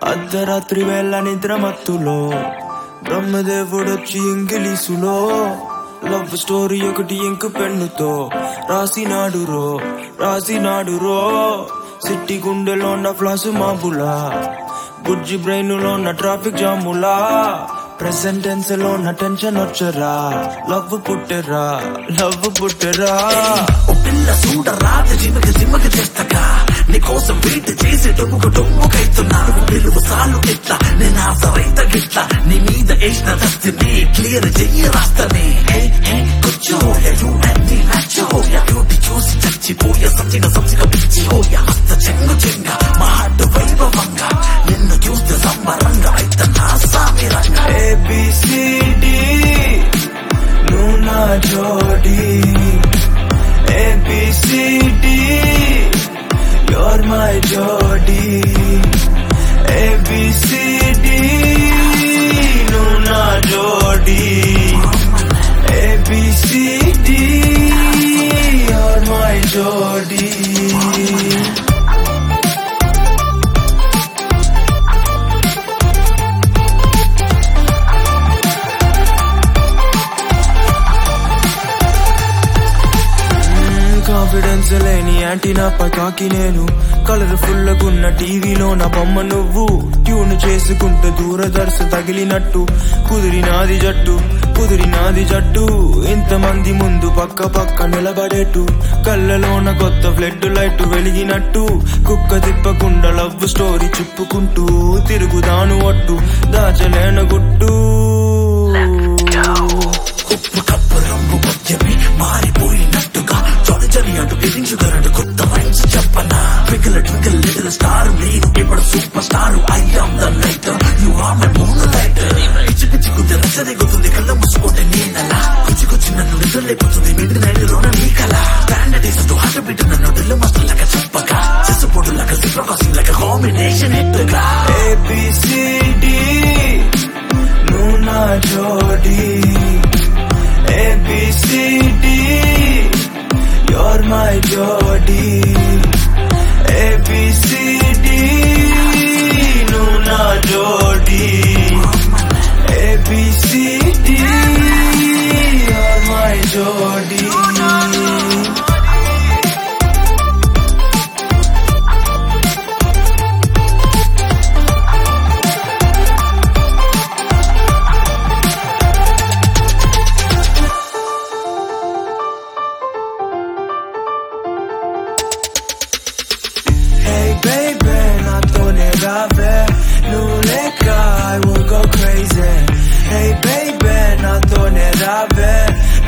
అర్ధరాత్రి వేళ నిద్ర మత్తులో బ్రహ్మదేవుడొచ్చి ఇంగిలీసులో లవ్ స్టోరీ ఒకటి ఇంకు పెన్నుతో రాసినాడు రో రాసినాడు రో సిట్టి గుండెలో ఉన్న ఫ్లాసు మాబులా బుజ్జి బ్రెయిన్ లో ఉన్న ట్రాఫిక్ జాములా ప్రెసెంట్ టెన్స్ లో ఉన్న టెన్షన్ వచ్చరా లవ్ పుట్టరా లవ్ పుట్టరా ఓ పిల్ల చూడరా జిమక జిమక చేస్తగా నీకోసం వెయిట్ చేసి డొమ్ముకు డొమ్ముకైతున్నా పిలువు సాలు ఇట్లా నేను ఆసరైత గిట్ల నీ మీద వేసిన దస్తిని క్లియర్ చెయ్యి రాస్తని కూర్చోయ యూ అండ్ నచ్చోయ బ్యూటీ చూసి చచ్చిపోయ సంచిక సంచిక పిచ్చి హోయ హస్త చెంగు చెంగ మా హార్ట్ వైభవంగా నిన్ను చూస్తే సంబరంగా అయితే నా సామిరంగా ఏబిసిడి నువ్వు నా జోడి ఏబిసిడి యోర్ మై జోడి ఏబిసిడి నువ్వు నా జోడి ఏబిసిడి యోర్ మై జోడి కాన్ఫిడెన్స్ లేని యాంటీనా పకాకి నేను కలర్ఫుల్ గున్న టీవీలో నా బొమ్మ నువ్వు ట్యూన్ చేసుకుంటూ దూరదర్శ తగిలినట్టు కుదిరినాది జట్టు కుదిరినాది జట్టు ఇంతమంది ముందు పక్క పక్క నిలబడేట్టు కళ్ళలోన కొత్త ఫ్లడ్ లైట్ వెలిగినట్టు కుక్క తిప్పకుండా లవ్ స్టోరీ చెప్పుకుంటూ తిరుగుదాను ఒట్టు దాచలేన గుట్టు ఉప్పు కప్పు రంగు మద్యమి మారిపోయినట్టుగా జొని జని అంటూ ఎదించుగరడు కొత్త రైన్స్ చెప్పనా ట్వింకిల్ ట్వింకిల్ లిటిల్ స్టార్ నేను ఇప్పుడు superstar I am the light you are my moonlight పిచ్చి పిచ్చి కుద్ది రచ్చరేగుతుంది కళ్ళ మూసుకుంటే నేనలా కుచ్చి కుచ్చి నన్ను నిద్రలేపుతుంది మిడ్ నైట్ లోన నీ కల స్టాండర్డ్ ఇస్తూ హాట బిడ్డ నన్ను డ్రిల్ మాస్టర్ లాగా చెప్పగా చెసపోటు లాగా సిప్ర కాసింగ్ లాగా కాంబినేషన్ ఎట్టుగా ABCD నువ్వు నా జోడి ABCD you're my జోడి ABCD నువ్వు నా జోడి ABCD you're my జోడి Hey baby, నాతోనే రావే నువ్వు లేక I will go crazy Hey baby, నాతోనే రావే